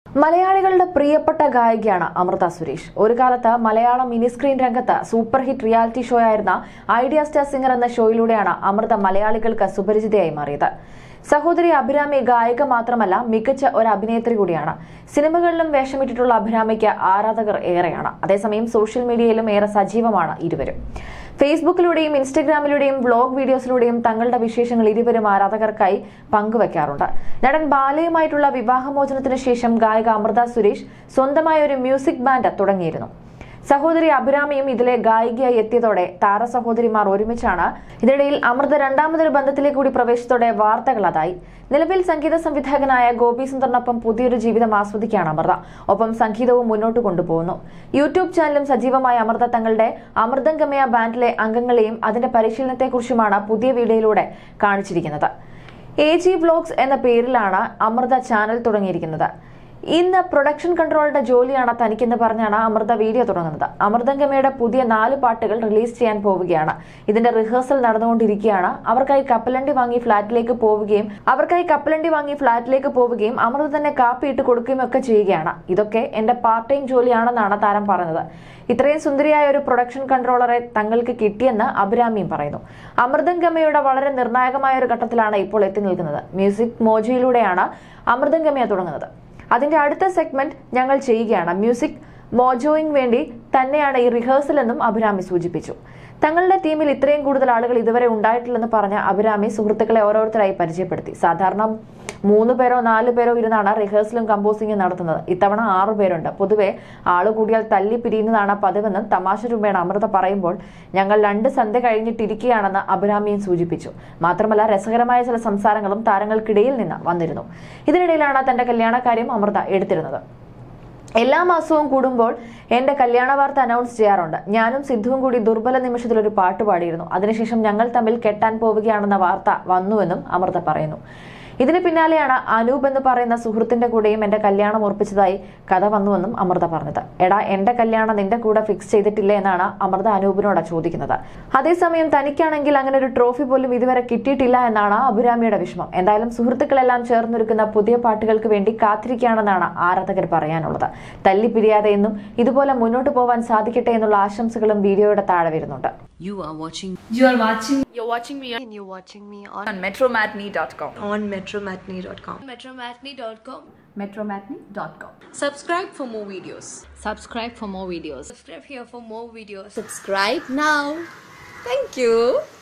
മലയാളികളുടെ പ്രിയപ്പെട്ട ഗായികയാണ് അമൃത സുരേഷ് ഒരു കാലത്ത് മലയാളം മിനി സ്ക്രീൻ രംഗത്ത് സൂപ്പർ ഹിറ്റ് റിയാലിറ്റി ഷോ ആയിരുന്ന ഐഡിയ സ്റ്റാർ സിംഗർ എന്ന ഷോയിലൂടെയാണ് അമൃത മലയാളികൾക്ക് സുപരിചിതയായി മാറിയത് സഹോദരി അഭിരാമി ഗായിക മാത്രമല്ല മികച്ച ഒരു അഭിനേത്രി കൂടിയാണ് സിനിമകളിലും വേഷമിട്ടിട്ടുള്ള അഭിരാമിക്ക് ആരാധകർ ഏറെയാണ് അതേസമയം സോഷ്യൽ മീഡിയയിലും ഏറെ സജീവമാണ് ഇരുവരും ഫേസ്ബുക്കിലൂടെയും ഇൻസ്റ്റഗ്രാമിലൂടെയും വ്ലോഗ് വീഡിയോസിലൂടെയും തങ്ങളുടെ വിശേഷങ്ങൾ ഇരുവരും ആരാധകർക്കായി പങ്കുവയ്ക്കാറുണ്ട് നടൻ ബാലയുമായിട്ടുള്ള വിവാഹമോചനത്തിന് ശേഷം ഗായിക അമൃത സുരേഷ് സ്വന്തമായ ഒരു മ്യൂസിക് ബാൻഡ് തുടങ്ങിയിരുന്നു സഹോദരി അഭിരാമിയും ഇതിലെ ഗായികയായി എത്തിയതോടെ താര സഹോദരിമാർ ഒരുമിച്ചാണ് ഇതിനിടയിൽ അമൃത രണ്ടാമതൊരു ബന്ധത്തിലേക്ക് കൂടി പ്രവേശത്തോടെ വാർത്തകൾ അതായി നിലവിൽ സംഗീത സംവിധായകനായ ഗോപി സുന്ദറിനൊപ്പം പുതിയൊരു ജീവിതം ആസ്വദിക്കുകയാണ് അമൃത ഒപ്പം സംഗീതവും മുന്നോട്ട് കൊണ്ടുപോകുന്നു യൂട്യൂബ് ചാനലും സജീവമായ അമൃത തങ്ങളുടെ അമൃതംഗമയ ബാൻഡിലെ അംഗങ്ങളെയും അതിന്റെ പരിശീലനത്തെക്കുറിച്ചുമാണ് പുതിയ വീഡിയോയിലൂടെ കാണിച്ചിരിക്കുന്നത് എ ജി വ്ലോഗ്സ് എന്ന പേരിലാണ് അമൃത ചാനൽ തുടങ്ങിയിരിക്കുന്നത് ഇന്ന് പ്രൊഡക്ഷൻ കൺട്രോളുടെ ജോലിയാണ് തനിക്കെന്ന് പറഞ്ഞാണ് അമൃത വീഡിയോ തുടങ്ങുന്നത് അമൃതംഗമയുടെ പുതിയ നാല് പാട്ടുകൾ റിലീസ് ചെയ്യാൻ പോവുകയാണ് ഇതിന്റെ റിഹേഴ്സൽ നടന്നുകൊണ്ടിരിക്കുകയാണ് അവർക്കായി കപ്പലണ്ടി വാങ്ങി ഫ്ളാറ്റിലേക്ക് പോവുകയും അവർക്കായി കപ്പലണ്ടി വാങ്ങി ഫ്ളാറ്റിലേക്ക് പോവുകയും അമൃത തന്നെ കാപ്പി ഇട്ട് കൊടുക്കുകയും ഒക്കെ ചെയ്യുകയാണ് ഇതൊക്കെ എന്റെ പാർട്ട് ടൈം ജോലിയാണെന്നാണ് താരം പറഞ്ഞത് ഇത്രയും സുന്ദരിയായ ഒരു പ്രൊഡക്ഷൻ കൺട്രോളറെ തങ്ങൾക്ക് കിട്ടിയെന്ന് അഭിരാമിയും പറയുന്നു അമൃതം ഗമയുടെ വളരെ നിർണായകമായ ഒരു ഘട്ടത്തിലാണ് ഇപ്പോൾ എത്തി നിൽക്കുന്നത് മ്യൂസിക് മോജയിലൂടെയാണ് അമൃതം ഗമയ തുടങ്ങുന്നത് അതിന്റെ അടുത്ത സെഗ്മെന്റ് ഞങ്ങൾ ചെയ്യുകയാണ് മ്യൂസിക് മോജോയിങ് വേണ്ടി തന്നെയാണ് ഈ റിഹേഴ്സൽ എന്നും അഭിരാമി സൂചിപ്പിച്ചു തങ്ങളുടെ ടീമിൽ ഇത്രയും കൂടുതൽ ആളുകൾ ഇതുവരെ ഉണ്ടായിട്ടില്ലെന്ന് പറഞ്ഞ അഭിരാമി സുഹൃത്തുക്കളെ ഓരോരുത്തരായി പരിചയപ്പെടുത്തി സാധാരണ മൂന്ന് പേരോ നാല് പേരോ ഇരുന്നാണ് റിഹേഴ്സലും കമ്പോസിംഗും നടത്തുന്നത് ഇത്തവണ ആറു പേരുണ്ട് പൊതുവെ ആള് കൂടിയാൽ തല്ലി പിരിയുന്നതാണ് പതിവെന്നും തമാശ രൂപേണ അമൃത പറയുമ്പോൾ ഞങ്ങൾ രണ്ട് സന്ധ്യ കഴിഞ്ഞിട്ടിരിക്കുകയാണെന്ന് അഭിരാമിയും സൂചിപ്പിച്ചു മാത്രമല്ല രസകരമായ ചില സംസാരങ്ങളും താരങ്ങൾക്കിടയിൽ നിന്ന് വന്നിരുന്നു ഇതിനിടയിലാണ് തന്റെ കല്യാണക്കാര്യം അമൃത എടുത്തിരുന്നത് എല്ലാ മാസവും കൂടുമ്പോൾ എന്റെ കല്യാണ വാർത്ത അനൗൺസ് ചെയ്യാറുണ്ട് ഞാനും സിദ്ധുവും കൂടി ദുർബല നിമിഷത്തിൽ ഒരു പാട്ട് പാടിയിരുന്നു അതിനുശേഷം ഞങ്ങൾ തമ്മിൽ കെട്ടാൻ പോവുകയാണെന്ന വാർത്ത വന്നുവെന്നും അമൃത പറയുന്നു ഇതിന് പിന്നാലെയാണ് അനൂപ് എന്ന് പറയുന്ന സുഹൃത്തിന്റെ കൂടെയും എന്റെ കല്യാണം ഉറപ്പിച്ചതായി കഥ വന്നുവെന്നും അമൃത പറഞ്ഞത് എടാ എന്റെ കല്യാണം നിന്റെ കൂടെ ഫിക്സ് ചെയ്തിട്ടില്ലേ എന്നാണ് അമൃത അനൂപിനോട് ചോദിക്കുന്നത് അതേസമയം തനിക്കാണെങ്കിൽ അങ്ങനെ ഒരു ട്രോഫി പോലും ഇതുവരെ കിട്ടിയിട്ടില്ല എന്നാണ് അഭിരാമിയുടെ വിഷമം എന്തായാലും സുഹൃത്തുക്കളെല്ലാം ചേർന്നൊരുക്കുന്ന പുതിയ പാട്ടുകൾക്ക് വേണ്ടി കാത്തിരിക്കുകയാണെന്നാണ് ആരാധകർ പറയാനുള്ളത് തല്ലി പിരിയാതെ എന്നും ഇതുപോലെ മുന്നോട്ട് പോവാൻ സാധിക്കട്ടെ എന്നുള്ള ആശംസകളും വീഡിയോയുടെ താഴെ വരുന്നുണ്ട് You are watching You are watching You're watching me on, and you're watching me on, on metromatney.com. on metromatney.com. metromatney.com. metromatney.com. Subscribe for more videos. subscribe for more videos Subscribe here for more videos. Subscribe now. Thank you.